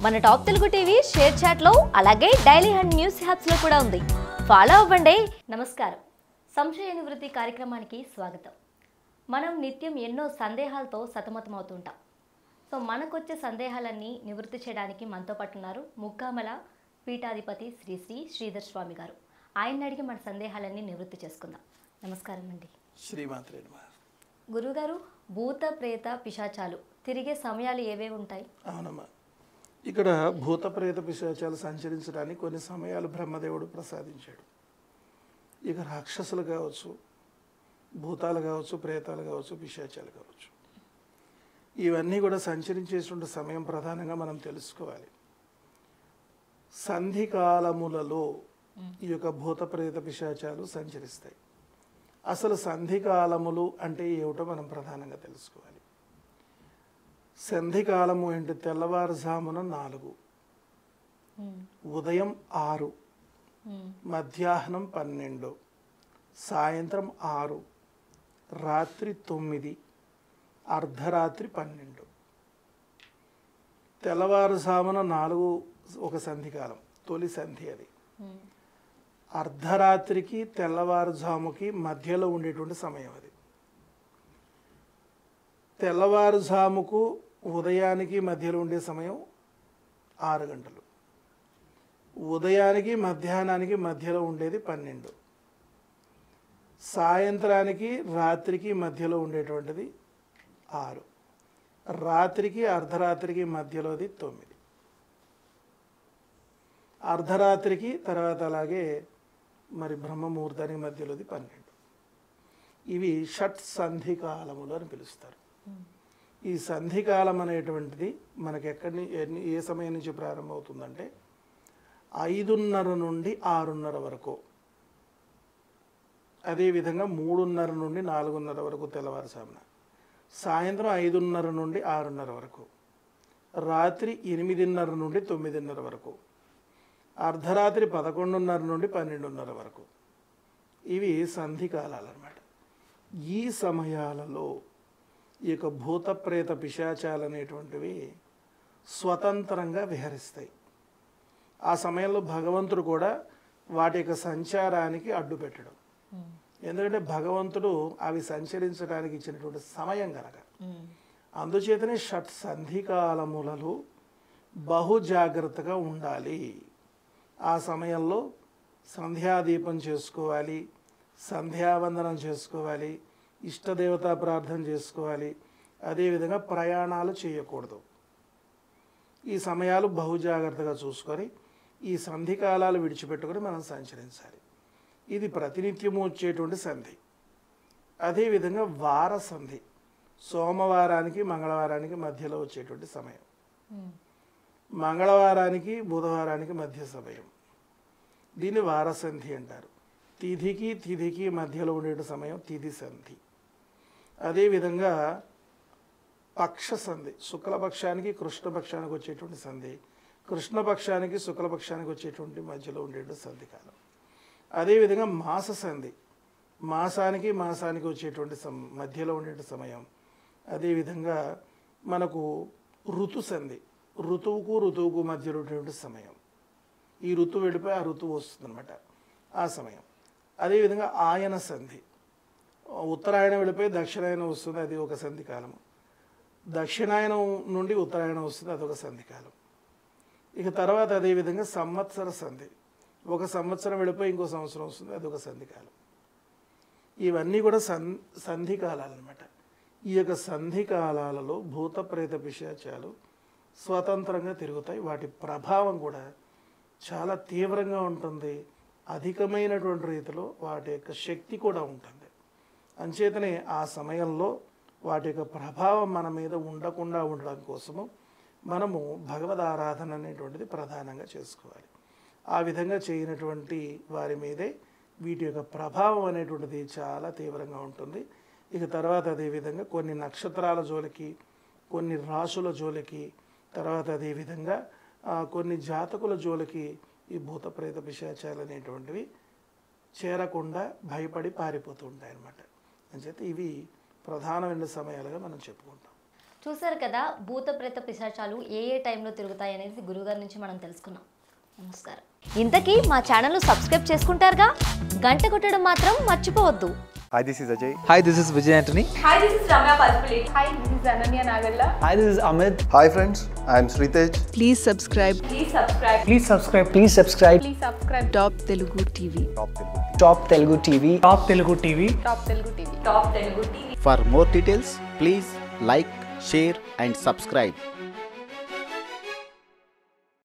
మన top Telugu TV share చాట్లో అలాగే డైలీ హండ్ న్యూస్ హ్యాప్స్లో కూడా ఉంది ఫాలో అవ్వండి నమస్కారం సంశయ నివృత్తి కార్యక్రమానికి స్వాగతం మనం నిత్యం ఎన్నో సందేహాలతో సతమతమవుతుంటాం సో మనకొచ్చే సందేహాలన్నీ నివృత్తి చేయడానికి మనతో పాటు ఉన్నారు ముక్కామల పీఠాధిపతి శ్రీ శ్రీ శ్రీధర్ స్వామి గారు ఆయన అడిగి మన సందేహాలన్నీ నివృత్తి చేసుకుందాం నమస్కారం అండి శ్రీమాత్రే నమః గురుగారు భూత ప్రేత పిశాచాలు తిరిగే సమయాలు ఏవేవి ఉంటాయి అవునమ్మా ఇక్కడ భూత ప్రేత పిశాచాలు సంచరించడానికి కొన్ని సమయాలు బ్రహ్మదేవుడు ప్రసాదించాడు ఇక రాక్షసులు కావచ్చు భూతాలు కావచ్చు ప్రేతాలు కావచ్చు పిశాచాలు కావచ్చు ఇవన్నీ కూడా సంచరించేటువంటి సమయం ప్రధానంగా మనం తెలుసుకోవాలి సంధి కాలములలో ఈ యొక్క భూత ప్రేత పిశాచాలు సంచరిస్తాయి అసలు సంధి కాలములు అంటే ఏమిటో మనం ప్రధానంగా తెలుసుకోవాలి సంధి కాలము ఏంటి తెల్లవారుజామున నాలుగు ఉమ్, ఉదయం ఆరు ఉమ్, మధ్యాహ్నం పన్నెండు సాయంత్రం ఆరు రాత్రి తొమ్మిది అర్ధరాత్రి పన్నెండు తెల్లవారుజామున నాలుగు ఒక సంధికాలం తొలి సంధి అది ఉమ్, అర్ధరాత్రికి తెల్లవారుజాముకి మధ్యలో ఉండేటువంటి సమయం అది తెల్లవారుజాముకు ఉదయానికి మధ్యలో ఉండే సమయం ఆరు గంటలు ఉదయానికి మధ్యాహ్నానికి మధ్యలో ఉండేది పన్నెండు సాయంత్రానికి రాత్రికి మధ్యలో ఉండేటువంటిది ఆరు రాత్రికి అర్ధరాత్రికి మధ్యలోది తొమ్మిది అర్ధరాత్రికి తర్వాత అలాగే మరి బ్రహ్మముహూర్తానికి మధ్యలోది పన్నెండు ఇవి షట్ సంధి కాలములు అని పిలుస్తారు ఉమ్. ఈ సంధికాలం అనేటువంటిది మనకి ఎక్కడి ని- ఎన్ని ఏ సమయం నుంచి ప్రారంభమవుతుందంటే ఐదున్నర నుండి ఆరున్నర వరకు అదేవిధంగా మూడున్నర నుండి నాలుగున్నర వరకు తెల్లవారుజామున సాయంత్రం ఐదున్నర నుండి ఆరున్నర వరకు రాత్రి ఎనిమిదిన్నర నుండి తొమ్మిదిన్నర వరకు అర్ధరాత్రి పదకొండున్నర నుండి పన్నెండున్నర వరకు ఇవి సంధి కాలాలు అన్నమాట ఈ సమయాలలో ఈ యొక్క భూత ప్రేత పిశాచాలు అనేటువంటివి స్వతంత్రంగా విహరిస్తాయి ఆ సమయంలో భగవంతుడు కూడా వాటి యొక్క సంచారానికి అడ్డు పెట్టడం ఉమ్, ఎందుకంటే భగవంతుడు అవి సంచరించడానికి ఇచ్చినటువంటి సమయం కనుక ఉమ్, అందుచేతనే షట్ సంధికాలములలో బహు జాగ్రత్తగా ఉండాలి ఆ సమయంలో సంధ్యాదీపం చేసుకోవాలి సంధ్యావందనం చేసుకోవాలి ఇష్టదేవతా ప్రార్థన చేసుకోవాలి అదేవిధంగా ప్రయాణాలు చేయకూడదు ఈ సమయాలు బహు జాగ్రత్తగా చూసుకొని ఈ సంధి కాలాలు విడిచిపెట్టుకొని మనం సంచరించాలి ఇది ప్రతినిత్యము వచ్చేటువంటి సంధి అదేవిధంగా వార సంధి సోమవారానికి మంగళవారానికి మధ్యలో వచ్చేటువంటి సమయం ఉమ్, మంగళవారానికి బుధవారానికి మధ్య సమయం దీన్ని వారసంధి అంటారు తిథికి తిథికి మధ్యలో ఉండే సమయం తిథి సంధి అదేవిధంగా పక్ష సంధి శుక్లపక్షానికి కృష్ణపక్షానికి వచ్చేటువంటి సంధి కృష్ణపక్షానికి శుక్లపక్షానికి వచ్చేటువంటి మధ్యలో ఉండేటువంటి సంధి కాలం అదేవిధంగా మాస సంధి మాసానికి మాసానికి వచ్చేటువంటి సం మధ్యలో ఉండే సమయం అదేవిధంగా మనకు ఋతు సంధి ఋతువుకు ఋతువుకు మధ్యలో ఉండేటువంటి సమయం ఈ ఋతువు వెళ్ళిపోయి ఆ ఋతువు వస్తుందన్నమాట ఆ సమయం అదేవిధంగా ఆయన సంధి ఉత్తరాయణం వెళ్ళిపోయి దక్షిణాయనం వస్తుంది అది ఒక సంధి కాలము దక్షిణాయనం నుండి ఉత్తరాయణం వస్తుంది అదొక సంధి కాలం ఇక తర్వాత అదేవిధంగా సంవత్సర సంధి ఒక సంవత్సరం వెళ్ళిపోయి ఇంకో సంవత్సరం వస్తుంది అదొక సంధి కాలం ఇవన్నీ కూడా సం సంధి కాలాలు అనమాట ఈ యొక్క సంధి కాలాలలో భూత ప్రేత పిశాచాలు స్వతంత్రంగా తిరుగుతాయి వాటి ప్రభావం కూడా చాలా తీవ్రంగా ఉంటుంది అధికమైనటువంటి రీతిలో వాటి యొక్క శక్తి కూడా ఉంటుంది అంచేతనే ఆ సమయంలో వాటి యొక్క ప్రభావం మన మీద ఉండకుండా ఉండడం కోసము మనము భగవద్ ఆరాధన అనేటువంటిది ప్రధానంగా చేసుకోవాలి ఆ విధంగా చేయనటువంటి వారి మీదే వీటి యొక్క ప్రభావం అనేటువంటిది చాలా తీవ్రంగా ఉంటుంది ఇక తర్వాత అదేవిధంగా కొన్ని నక్షత్రాల జోలికి కొన్ని రాసుల జోలికి తర్వాత అదేవిధంగా ఆ, కొన్ని జాతకుల జోలికి ఈ భూత ప్రేత పిశాచాలు అనేటువంటివి చేరకుండా భయపడి పారిపోతూ ఉంటాయి అన్నమాట అంచేత ఇవి ప్రధానమైన సమయాలుగా మనం చెప్పుకుంటాం చూసారు కదా భూత ప్రేత పిశాచాలు ఏ ఏ టైంలో తిరుగుతాయి అనేది గురువుగారి నుంచి మనం తెలుసుకున్నాం నమస్కారం ఇంతకీ మా ఛానల్ సబ్స్క్రైబ్ చేసుకుంటారుగా గంట కొట్టడం మాత్రం మర్చిపోవద్దు Hi, this is Ajay. Hi, this is Vijay Antony. Hi, this is Ramya Paspalate. Hi, this is Ananya Nagalla. Hi, this is Amit. Hi, friends. I am Sritej. Please subscribe Please subscribe. Please subscribe. Please subscribe. Please subscribe. Top Telugu TV. Top Telugu. Top Telugu TV. Top Telugu TV. Top Telugu TV. Top Telugu TV. For more details, please like, share, and subscribe.